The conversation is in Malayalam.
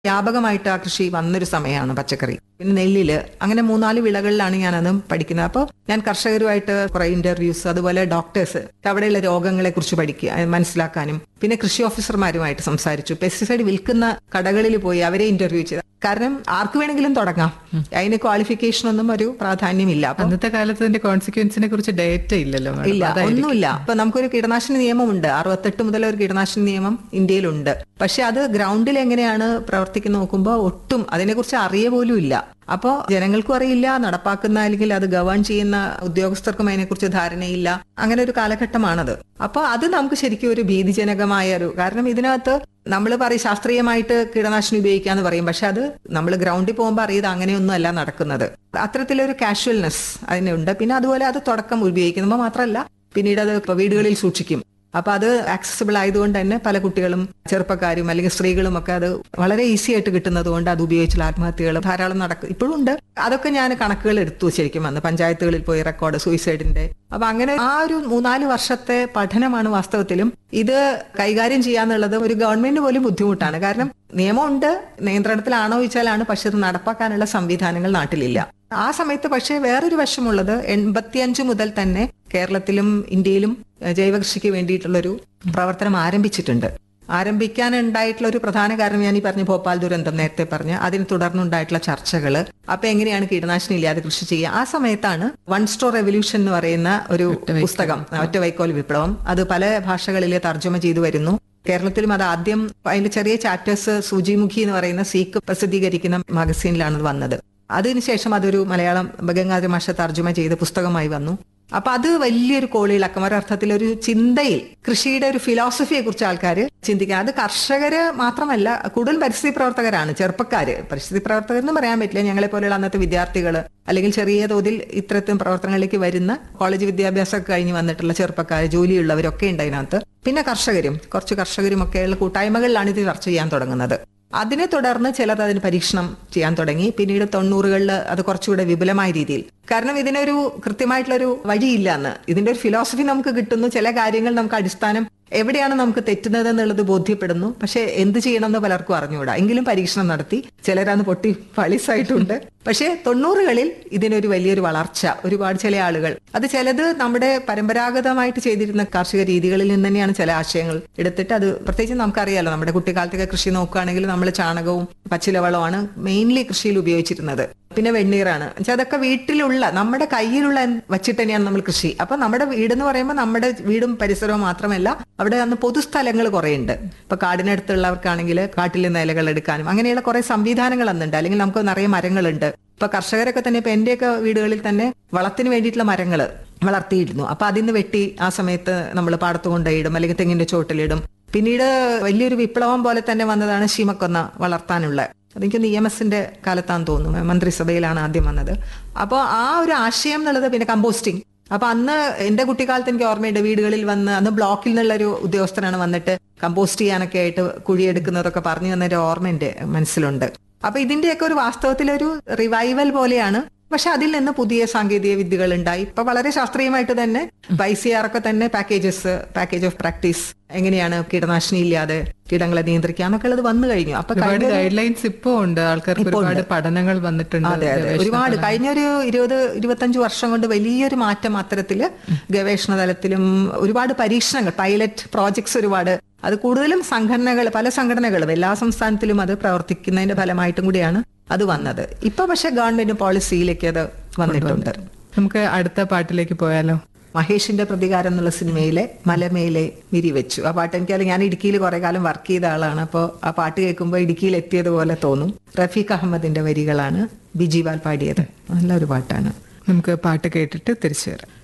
വ്യാപകമായിട്ട് ആ കൃഷി വന്നൊരു സമയമാണ് പച്ചക്കറി പിന്നെ നെല്ലില് അങ്ങനെ മൂന്നാല് വിളകളിലാണ് ഞാൻ അതും പഠിക്കുന്നത് അപ്പോൾ ഞാൻ കർഷകരുമായിട്ട് കുറെ ഇന്റർവ്യൂസ് അതുപോലെ ഡോക്ടേഴ്സ് അവിടെയുള്ള രോഗങ്ങളെ കുറിച്ച് പഠിക്കുക അത് മനസ്സിലാക്കാനും പിന്നെ കൃഷി ഓഫീസർമാരുമായിട്ട് സംസാരിച്ചു പെസ്റ്റിസൈഡ് വിൽക്കുന്ന കടകളിൽ പോയി അവരെ ഇന്റർവ്യൂ ചെയ്തു കാരണം ആർക്ക് വേണമെങ്കിലും തുടങ്ങാം അതിന് ക്വാളിഫിക്കേഷൻ ഒന്നും ഒരു പ്രാധാന്യമില്ല അപ്പൊ അന്നത്തെ കാലത്ത് അതിന്റെ കോൺസിക്വൻസിനെ കുറിച്ച് ഡേറ്റ ഇല്ലല്ലോ madam. ഇല്ല അതായിരിക്കും. ഒന്നുമില്ല ഇപ്പൊ നമുക്കൊരു കീടനാശിനി നിയമമുണ്ട് അറുപത്തെട്ട് മുതൽ ഒരു കീടനാശിനി നിയമം ഇന്ത്യയിലുണ്ട് പക്ഷെ അത് ഗ്രൗണ്ടിൽ എങ്ങനെയാണ് പ്രവർത്തിക്കുന്ന നോക്കുമ്പോൾ ഒട്ടും അതിനെക്കുറിച്ച് അറിയ പോലും ഇല്ല അപ്പോൾ ജനങ്ങൾക്കും അറിയില്ല നടപ്പാക്കുന്ന അല്ലെങ്കിൽ അത് ഗവേൺ ചെയ്യുന്ന ഉദ്യോഗസ്ഥർക്കും അതിനെക്കുറിച്ച് ധാരണയില്ല അങ്ങനെ ഒരു കാലഘട്ടമാണത് അപ്പോൾ അത് നമുക്ക് ശരിക്കും ഒരു ഭീതിജനകമായ ഒരു കാരണം ഇതിനകത്ത് നമ്മൾ പറയും ശാസ്ത്രീയമായിട്ട് കീടനാശിനി ഉപയോഗിക്കാന്ന് പറയും പക്ഷെ അത് നമ്മൾ ഗ്രൗണ്ടിൽ പോകുമ്പോൾ അറിയത് അങ്ങനെയൊന്നും അല്ല നടക്കുന്നത് അത്തരത്തിലൊരു കാഷ്വൽനെസ് അതിനുണ്ട് പിന്നെ അതുപോലെ അത് തുടക്കം ഉപയോഗിക്കുമ്പോൾ മാത്രമല്ല പിന്നീട് അത് ഇപ്പൊ വീടുകളിൽ സൂക്ഷിക്കും അപ്പൊ അത് ആക്സസിബിൾ ആയതുകൊണ്ട് തന്നെ പല കുട്ടികളും ചെറുപ്പക്കാരും അല്ലെങ്കിൽ സ്ത്രീകളും ഒക്കെ അത് വളരെ ഈസി ആയിട്ട് കിട്ടുന്നത് കൊണ്ട് അത് ഉപയോഗിച്ചുള്ള ആത്മഹത്യകൾ ധാരാളം നടക്കും ഇപ്പോഴും ഉണ്ട് അതൊക്കെ ഞാൻ കണക്കുകൾ എടുത്തു ശരിക്കും വന്ന് പഞ്ചായത്തുകളിൽ പോയി റെക്കോർഡ് സൂയിസൈഡിന്റെ അപ്പൊ അങ്ങനെ ആ ഒരു മൂന്നാല് വർഷത്തെ പഠനമാണ് വാസ്തവത്തിലും ഇത് കൈകാര്യം ചെയ്യാന്നുള്ളത് ഒരു ഗവൺമെന്റ് പോലും ബുദ്ധിമുട്ടാണ് കാരണം നിയമമുണ്ട് നിയന്ത്രണത്തിലാണോ ചോദിച്ചാലാണ് പക്ഷെ അത് നടപ്പാക്കാനുള്ള സംവിധാനങ്ങൾ നാട്ടിലില്ല ആ സമയത്ത് പക്ഷേ വേറൊരു വശമുള്ളത് എൺപത്തിയഞ്ച് മുതൽ തന്നെ കേരളത്തിലും ഇന്ത്യയിലും ഏഹ്, ജൈവകൃഷിക്ക് വേണ്ടിയിട്ടുള്ളൊരു പ്രവർത്തനം ആരംഭിച്ചിട്ടുണ്ട് ആരംഭിക്കാനുണ്ടായിട്ടുള്ള ഒരു പ്രധാന കാരണം ഞാൻ ഈ പറഞ്ഞ ഭോപ്പാൽ ദുരന്തം നേരത്തെ പറഞ്ഞ അതിന് തുടർന്നുണ്ടായിട്ടുള്ള ചർച്ചകൾ അപ്പൊ എങ്ങനെയാണ് കീടനാശിനി ഇല്ലാതെ കൃഷി ചെയ്യുക ആ സമയത്താണ് വൺ സ്റ്റോർ റെവല്യൂഷൻ എന്ന് പറയുന്ന ഒരു പുസ്തകം ഒറ്റ വൈക്കോൽ വിപ്ലവം അത് പല ഭാഷകളിൽ തർജ്ജമ ചെയ്തു വരുന്നു കേരളത്തിലും അത് ആദ്യം അതിന്റെ ചെറിയ ചാപ്റ്റേഴ്സ് സൂചിമുഖി എന്ന് പറയുന്ന സീക്ക് പ്രസിദ്ധീകരിക്കുന്ന മാഗസീനിലാണ് അത് വന്നത് അതിനുശേഷം അതൊരു മലയാളം ഗംഗാധര മാഷ തർജ്ജമ ചെയ്ത പുസ്തകമായി വന്നു അപ്പൊ അത് വലിയൊരു കോളിളക്കം ഒരർത്ഥത്തിൽ ഒരു ചിന്തയിൽ കൃഷിയുടെ ഒരു ഫിലോസഫിയെ കുറിച്ച് ആൾക്കാർ ചിന്തിക്കുക അത് കർഷകര് മാത്രമല്ല കൂടുതൽ പരിസ്ഥിതി പ്രവർത്തകരാണ് ചെറുപ്പക്കാര് പരിസ്ഥിതി പ്രവർത്തകർ എന്ന് പറയാൻ പറ്റില്ല ഞങ്ങളെ പോലെയുള്ള അന്നത്തെ വിദ്യാർത്ഥികൾ അല്ലെങ്കിൽ ചെറിയ തോതിൽ ഇത്തരത്തിലും പ്രവർത്തനങ്ങളിലേക്ക് വരുന്ന കോളേജ് വിദ്യാഭ്യാസമൊക്കെ കഴിഞ്ഞ് വന്നിട്ടുള്ള ചെറുപ്പക്കാർ ജോലിയുള്ളവരൊക്കെ ഉണ്ട് അതിനകത്ത് പിന്നെ കർഷകരും കുറച്ച് കർഷകരും ഒക്കെയുള്ള കൂട്ടായ്മകളിലാണ് ഇത് ചർച്ച ചെയ്യാൻ തുടങ്ങുന്നത് അതിനെ തുടർന്ന് ചിലർ അതിന് പരീക്ഷണം ചെയ്യാൻ തുടങ്ങി പിന്നീട് തൊണ്ണൂറുകളിൽ അത് കുറച്ചുകൂടെ വിപുലമായ രീതിയിൽ കാരണം ഇതിനൊരു കൃത്യമായിട്ടുള്ള ഒരു വഴിയില്ല എന്ന് ഇതിന്റെ ഒരു ഫിലോസഫി നമുക്ക് കിട്ടുന്നു ചില കാര്യങ്ങൾ നമുക്ക് അടിസ്ഥാനം എവിടെയാണ് നമുക്ക് തെറ്റുന്നത് എന്നുള്ളത് ബോധ്യപ്പെടുന്നു പക്ഷെ എന്ത് ചെയ്യണമെന്ന് പലർക്കും അറിഞ്ഞുകൂടാ എങ്കിലും പരീക്ഷണം നടത്തി ചിലരന്ന് പൊട്ടി പളിസായിട്ടുണ്ട് പക്ഷേ തൊണ്ണൂറുകളിൽ ഇതിനൊരു വലിയൊരു വളർച്ച ഒരുപാട് ചില ആളുകൾ അത് ചിലത് നമ്മുടെ പരമ്പരാഗതമായിട്ട് ചെയ്തിരുന്ന കാർഷിക രീതികളിൽ നിന്ന് തന്നെയാണ് ചില ആശയങ്ങൾ എടുത്തിട്ട് അത് പ്രത്യേകിച്ച് നമുക്കറിയാലോ നമ്മുടെ കുട്ടിക്കാലത്തൊക്കെ കൃഷി നോക്കുകയാണെങ്കിൽ നമ്മൾ ചാണകവും പച്ചിലവളമാണ് മെയിൻലി കൃഷിയിൽ ഉപയോഗിച്ചിരുന്നത് പിന്നെ വെണ്ണീറാണ് വെച്ചാൽ അതൊക്കെ വീട്ടിലുള്ള നമ്മുടെ കയ്യിലുള്ള വച്ചിട്ട് തന്നെയാണ് നമ്മൾ കൃഷി അപ്പൊ നമ്മുടെ വീടെന്ന് പറയുമ്പോൾ നമ്മുടെ വീടും പരിസരവും മാത്രമല്ല അവിടെ അന്ന് പൊതുസ്ഥലങ്ങൾ കുറെ ഉണ്ട് ഇപ്പൊ കാടിനടുത്തുള്ളവർക്കാണെങ്കിൽ കാട്ടിൽ നിന്ന് ഇലകൾ എടുക്കാനും അങ്ങനെയുള്ള കുറെ സംവിധാനങ്ങൾ അന്നുണ്ട് അല്ലെങ്കിൽ നമുക്ക് നിറയെ മരങ്ങളുണ്ട് ഇപ്പൊ കർഷകരൊക്കെ തന്നെ ഇപ്പൊ എന്റെയൊക്കെ വീടുകളിൽ തന്നെ വളത്തിന് വേണ്ടിയിട്ടുള്ള മരങ്ങൾ വളർത്തിയിരുന്നു അപ്പൊ അതിന്ന് വെട്ടി ആ സമയത്ത് നമ്മൾ പാടത്ത് കൊണ്ടുപോയിടും അല്ലെങ്കിൽ തെങ്ങിന്റെ ചോട്ടിലിടും പിന്നീട് വലിയൊരു വിപ്ലവം പോലെ തന്നെ വന്നതാണ് ശീമക്കൊന്ന വളർത്താനുള്ള അതെനിക്ക് നിയമസിന്റെ കാലത്താന്ന് തോന്നുന്നു മന്ത്രിസഭയിലാണ് ആദ്യം വന്നത് അപ്പോൾ ആ ഒരു ആശയം എന്നുള്ളത് പിന്നെ കമ്പോസ്റ്റിംഗ് അപ്പൊ അന്ന് എന്റെ കുട്ടിക്കാലത്ത് എനിക്ക് ഓർമ്മയുണ്ട് വീടുകളിൽ വന്ന് അന്ന് ബ്ലോക്കിൽ നിന്നുള്ള ഒരു ഉദ്യോഗസ്ഥനാണ് വന്നിട്ട് കമ്പോസ്റ്റ് ചെയ്യാനൊക്കെ ആയിട്ട് കുഴിയെടുക്കുന്നതൊക്കെ പറഞ്ഞു തന്നൊരു ഓർമ്മ എന്റെ മനസ്സിലുണ്ട് അപ്പൊ ഇതിന്റെയൊക്കെ ഒരു വാസ്തവത്തിൽ ഒരു റിവൈവൽ പോലെയാണ് പക്ഷെ അതിൽ നിന്ന് പുതിയ സാങ്കേതിക വിദ്യകൾ ഉണ്ടായി ഇപ്പൊ വളരെ ശാസ്ത്രീയമായിട്ട് തന്നെ ഐ ഒക്കെ തന്നെ പാക്കേജസ് പാക്കേജ് ഓഫ് പ്രാക്ടീസ് എങ്ങനെയാണ് കീടനാശിനി ഇല്ലാതെ കീടങ്ങളെ നിയന്ത്രിക്കുക എന്നൊക്കെ ഉള്ളത് വന്നു കഴിഞ്ഞു അപ്പൊ ഒരുപാട് കഴിഞ്ഞ ഒരു- ഗൈഡ് ലൈൻസ് ഇപ്പോ ഉണ്ട് ആൾക്കാർക്ക് ഒരുപാട് പഠനങ്ങൾ വന്നിട്ടുണ്ട് അതെ അതെ ഗവേഷണ ഒരുപാട് കഴിഞ്ഞൊരു ഇരുപത് ഇരുപത്തഞ്ച് വർഷം കൊണ്ട് വലിയൊരു മാറ്റം അത്തരത്തില് ഗവേഷണ തലത്തിലും ഒരുപാട് പരീക്ഷണങ്ങൾ പൈലറ്റ് പ്രോജക്ട്സ് ഒരുപാട് അത് കൂടുതലും സംഘടനകൾ പല സംഘടനകളും എല്ലാ സംസ്ഥാനത്തിലും അത് പ്രവർത്തിക്കുന്നതിന്റെ ഫലമായിട്ടും കൂടിയാണ് അത് വന്നത് ഇപ്പൊ പക്ഷെ ഗവൺമെന്റ് പോളിസിയിലേക്ക് അത് വന്നിട്ടുണ്ട് നമുക്ക് അടുത്ത പാട്ടിലേക്ക് പോയാലോ മഹേഷിന്റെ പ്രതികാരം എന്നുള്ള സിനിമയിലെ മലമേലെ വിരിവെച്ചു ആ പാട്ട് എനിക്കറിയാം ഞാൻ ഇടുക്കിയിൽ കുറെ കാലം വർക്ക് ചെയ്ത ആളാണ് അപ്പോൾ ആ പാട്ട് കേൾക്കുമ്പോൾ ഇടുക്കിയിൽ എത്തിയതുപോലെ തോന്നും റഫീഖ് അഹമ്മദിന്റെ വരികളാണ് ബിജിവാൽ പാടിയത് നല്ലൊരു പാട്ടാണ് നമുക്ക് പാട്ട് കേട്ടിട്ട് തിരിച്ചു വരാം